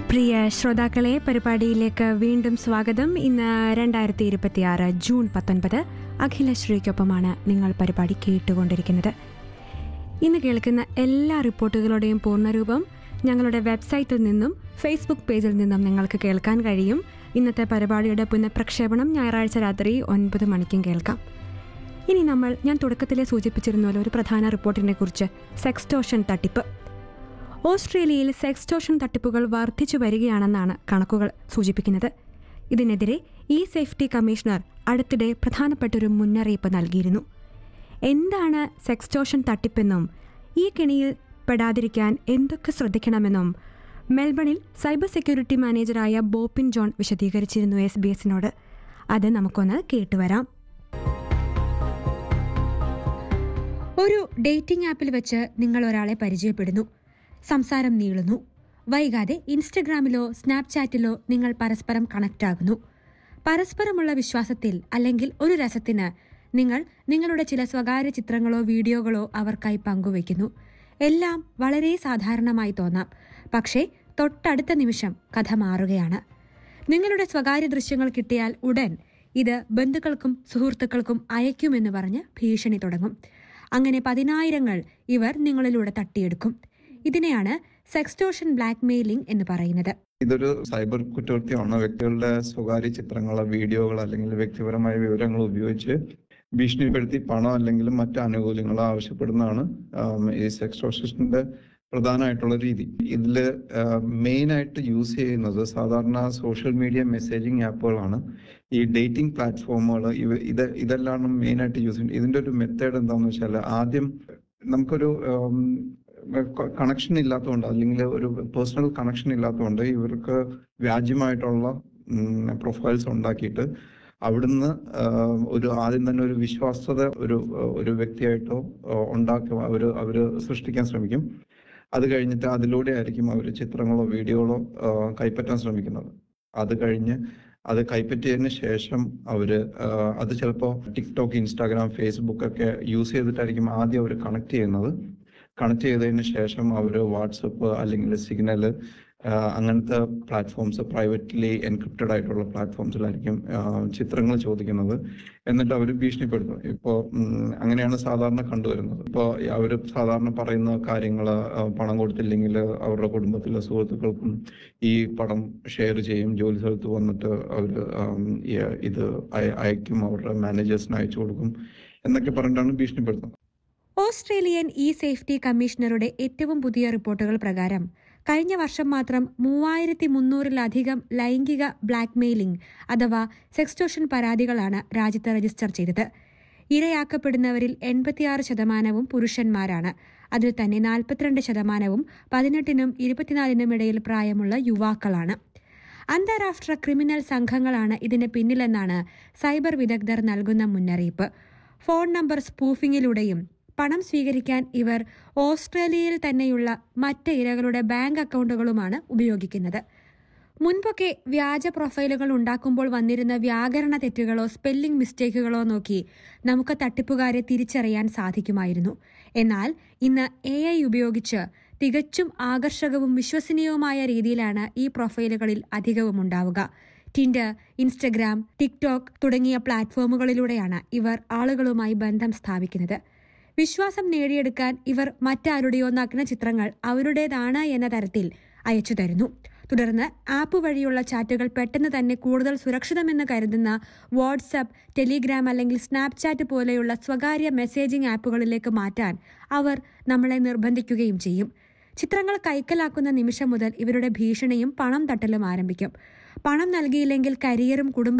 പ്രിയ ശ്രോതാക്കളെ പരിപാടിയിലേക്ക് വീണ്ടും സ്വാഗതം ഇന്ന് രണ്ടായിരത്തി ഇരുപത്തിയാറ് ജൂൺ പത്തൊൻപത് അഖിലശ്രീക്കൊപ്പമാണ് നിങ്ങൾ പരിപാടി കേട്ടുകൊണ്ടിരിക്കുന്നത് ഇന്ന് കേൾക്കുന്ന എല്ലാ റിപ്പോർട്ടുകളുടെയും പൂർണ്ണരൂപം ഞങ്ങളുടെ വെബ്സൈറ്റിൽ നിന്നും ഫേസ്ബുക്ക് പേജിൽ നിന്നും നിങ്ങൾക്ക് കേൾക്കാൻ കഴിയും ഇന്നത്തെ പരിപാടിയുടെ പുനഃപ്രക്ഷേപണം ഞായറാഴ്ച രാത്രി ഒൻപത് മണിക്കും കേൾക്കാം ഇനി നമ്മൾ ഞാൻ തുടക്കത്തിലെ സൂചിപ്പിച്ചിരുന്നല്ലോ ഒരു പ്രധാന റിപ്പോർട്ടിനെ കുറിച്ച് സെക്സ്റ്റോഷൻ തട്ടിപ്പ് ഓസ്ട്രേലിയയിൽ സെക്സ്റ്റോഷൻ തട്ടിപ്പുകൾ വർദ്ധിച്ചു വരികയാണെന്നാണ് കണക്കുകൾ സൂചിപ്പിക്കുന്നത് ഇതിനെതിരെ ഇ സേഫ്റ്റി കമ്മീഷണർ അടുത്തിടെ പ്രധാനപ്പെട്ടൊരു മുന്നറിയിപ്പ് നൽകിയിരുന്നു എന്താണ് സെക്സ്റ്റോഷൻ തട്ടിപ്പെന്നും ഈ കെണിയിൽ പെടാതിരിക്കാൻ എന്തൊക്കെ ശ്രദ്ധിക്കണമെന്നും മെൽബണിൽ സൈബർ സെക്യൂരിറ്റി മാനേജറായ ബോപ്പിൻ ജോൺ വിശദീകരിച്ചിരുന്നു എസ് ബി എസിനോട് അത് നമുക്കൊന്ന് കേട്ടുവരാം ഒരു ഡേറ്റിംഗ് ആപ്പിൽ വെച്ച് നിങ്ങൾ ഒരാളെ പരിചയപ്പെടുന്നു സംസാരം നീളുന്നു വൈകാതെ ഇൻസ്റ്റഗ്രാമിലോ സ്നാപ്ചാറ്റിലോ നിങ്ങൾ പരസ്പരം കണക്റ്റ് ആകുന്നു പരസ്പരമുള്ള വിശ്വാസത്തിൽ അല്ലെങ്കിൽ ഒരു രസത്തിന് നിങ്ങൾ നിങ്ങളുടെ ചില സ്വകാര്യ ചിത്രങ്ങളോ വീഡിയോകളോ അവർക്കായി പങ്കുവയ്ക്കുന്നു എല്ലാം വളരെ സാധാരണമായി തോന്നാം പക്ഷേ തൊട്ടടുത്ത നിമിഷം കഥ മാറുകയാണ് നിങ്ങളുടെ സ്വകാര്യ ദൃശ്യങ്ങൾ കിട്ടിയാൽ ഉടൻ ഇത് ബന്ധുക്കൾക്കും സുഹൃത്തുക്കൾക്കും അയക്കുമെന്ന് പറഞ്ഞ് ഭീഷണി തുടങ്ങും അങ്ങനെ പതിനായിരങ്ങൾ ഇവർ നിങ്ങളിലൂടെ തട്ടിയെടുക്കും ഇതിനെയാണ് സെക്സ്റ്റോഷൻ ബ്ലാക്ക്മെയിലിംഗ് എന്ന് പറയുന്നത് ഇതൊരു സൈബർ കുറ്റകൃത്യമാണ് വ്യക്തികളുടെ സ്വകാര്യ ചിത്രങ്ങളോ വീഡിയോകളോ അല്ലെങ്കിൽ വ്യക്തിപരമായ വിവരങ്ങൾ ഉപയോഗിച്ച് ഭീഷണിപ്പെടുത്തി പണം അല്ലെങ്കിൽ മറ്റു ആനുകൂല്യങ്ങളോ ആവശ്യപ്പെടുന്നതാണ് ആം, ഈ സെക്സ്റ്റോഷന്റെ പ്രധാനമായിട്ടുള്ള രീതി ഇതിൽ മെയിൻ ആയിട്ട് യൂസ് ചെയ്യുന്നത് സാധാരണ സോഷ്യൽ മീഡിയ മെസ്സേജിങ് ആപ്പുകളാണ് ഈ ഡേറ്റിംഗ് പ്ലാറ്റ്ഫോമുകൾ ഇവ ഇത് ഇതെല്ലാം മെയിൻ ആയിട്ട് യൂസ് ചെയ്യുന്നത് ഇതിന്റെ ഒരു മെത്തേഡ് എന്താണെന്ന് വെച്ചാൽ ആദ്യം നമുക്കൊരു കണക്ഷൻ ഇല്ലാത്തതുകൊണ്ട് അല്ലെങ്കിൽ ഒരു പേഴ്സണൽ കണക്ഷൻ ഇല്ലാത്തതുകൊണ്ട് ഇവർക്ക് വ്യാജ്യമായിട്ടുള്ള പ്രൊഫൈൽസ് ഉണ്ടാക്കിയിട്ട് അവിടുന്ന് ആഹ്, ഒരു ആദ്യം തന്നെ ഒരു വിശ്വാസത ഒരു ഒരു വ്യക്തിയായിട്ടോ ഉണ്ടാക്കുക അവർ അവർ സൃഷ്ടിക്കാൻ ശ്രമിക്കും അത് കഴിഞ്ഞിട്ട് അതിലൂടെ ആയിരിക്കും അവർ ചിത്രങ്ങളോ വീഡിയോകളോ ആഹ്, കൈപ്പറ്റാൻ ശ്രമിക്കുന്നത് അത് കഴിഞ്ഞ് അത് കൈപ്പറ്റിയതിന് ശേഷം അവര് ആഹ്, അത് ചിലപ്പോൾ ടിക്ടോക്ക് ഇൻസ്റ്റാഗ്രാം ഫേസ്ബുക്ക് ഒക്കെ യൂസ് ചെയ്തിട്ടായിരിക്കും ആദ്യം അവർ കണക്ട് ചെയ്യുന്നത് കണക്ട് ചെയ്തതിന് ശേഷം അവർ വാട്സപ്പ് അല്ലെങ്കിൽ സിഗ്നല് അങ്ങനത്തെ പ്ലാറ്റ്ഫോംസ് പ്രൈവറ്റ്ലി എൻക്രിപ്റ്റഡ് ആയിട്ടുള്ള പ്ലാറ്റ്ഫോംസിലായിരിക്കും ചിത്രങ്ങൾ ചോദിക്കുന്നത് എന്നിട്ട് അവർ ഭീഷണിപ്പെടുത്തും ഇപ്പോൾ അങ്ങനെയാണ് സാധാരണ കണ്ടുവരുന്നത് ഇപ്പോൾ അവർ സാധാരണ പറയുന്ന കാര്യങ്ങൾ പണം കൊടുത്തില്ലെങ്കിൽ അവരുടെ കുടുംബത്തിലെ സുഹൃത്തുക്കൾക്കും ഈ പണം ഷെയർ ചെയ്യും ജോലി സ്ഥലത്ത് വന്നിട്ട് അവർ ഇത് അയ- അയക്കും അവരുടെ മാനേജേഴ്സിന് അയച്ചു കൊടുക്കും എന്നൊക്കെ പറഞ്ഞിട്ടാണ് ഭീഷണിപ്പെടുത്തുന്നത് ഓസ്ട്രേലിയൻ ഇ സേഫ്റ്റി കമ്മീഷണറുടെ ഏറ്റവും പുതിയ റിപ്പോർട്ടുകൾ പ്രകാരം കഴിഞ്ഞ വർഷം മാത്രം മൂവായിരത്തി മുന്നൂറിലധികം ലൈംഗിക ബ്ലാക്ക്മെയിലിംഗ് അഥവാ സെക്സ്റ്റോഷൻ പരാതികളാണ് രാജ്യത്ത് രജിസ്റ്റർ ചെയ്തത് ഇരയാക്കപ്പെടുന്നവരിൽ എൺപത്തിയാറ് ശതമാനവും പുരുഷന്മാരാണ് അതിൽ തന്നെ നാൽപ്പത്തിരണ്ട് ശതമാനവും പതിനെട്ടിനും ഇരുപത്തിനാലിനും ഇടയിൽ പ്രായമുള്ള യുവാക്കളാണ് അന്താരാഷ്ട്ര ക്രിമിനൽ സംഘങ്ങളാണ് ഇതിന് പിന്നിലെന്നാണ് സൈബർ വിദഗ്ധർ നൽകുന്ന മുന്നറിയിപ്പ് ഫോൺ നമ്പർ സ്പൂഫിങ്ങിലൂടെയും പണം സ്വീകരിക്കാൻ ഇവർ ഓസ്ട്രേലിയയിൽ തന്നെയുള്ള മറ്റ് ഇരകളുടെ ബാങ്ക് അക്കൗണ്ടുകളുമാണ് ഉപയോഗിക്കുന്നത് മുൻപൊക്കെ വ്യാജ പ്രൊഫൈലുകൾ ഉണ്ടാക്കുമ്പോൾ വന്നിരുന്ന വ്യാകരണ തെറ്റുകളോ സ്പെല്ലിംഗ് മിസ്റ്റേക്കുകളോ നോക്കി നമുക്ക് തട്ടിപ്പുകാരെ തിരിച്ചറിയാൻ സാധിക്കുമായിരുന്നു എന്നാൽ ഇന്ന് എ ഐ ഉപയോഗിച്ച് തികച്ചും ആകർഷകവും വിശ്വസനീയവുമായ രീതിയിലാണ് ഈ പ്രൊഫൈലുകളിൽ അധികവും ഉണ്ടാവുക ടിൻഡർ ഇൻസ്റ്റഗ്രാം ടിക്ടോക്ക് തുടങ്ങിയ പ്ലാറ്റ്ഫോമുകളിലൂടെയാണ് ഇവർ ആളുകളുമായി ബന്ധം സ്ഥാപിക്കുന്നത് വിശ്വാസം നേടിയെടുക്കാൻ ഇവർ മറ്റാരുടെയോ നഗ്ന ചിത്രങ്ങൾ അവരുടേതാണ് എന്ന തരത്തിൽ അയച്ചു തരുന്നു തുടർന്ന് ആപ്പ് വഴിയുള്ള ചാറ്റുകൾ പെട്ടെന്ന് തന്നെ കൂടുതൽ സുരക്ഷിതമെന്ന് കരുതുന്ന വാട്സപ്പ് ടെലിഗ്രാം അല്ലെങ്കിൽ സ്നാപ്ചാറ്റ് പോലെയുള്ള സ്വകാര്യ മെസ്സേജിംഗ് ആപ്പുകളിലേക്ക് മാറ്റാൻ അവർ നമ്മളെ നിർബന്ധിക്കുകയും ചെയ്യും ചിത്രങ്ങൾ കൈക്കലാക്കുന്ന നിമിഷം മുതൽ ഇവരുടെ ഭീഷണിയും പണം തട്ടലും ആരംഭിക്കും പണം നൽകിയില്ലെങ്കിൽ കരിയറും കുടുംബ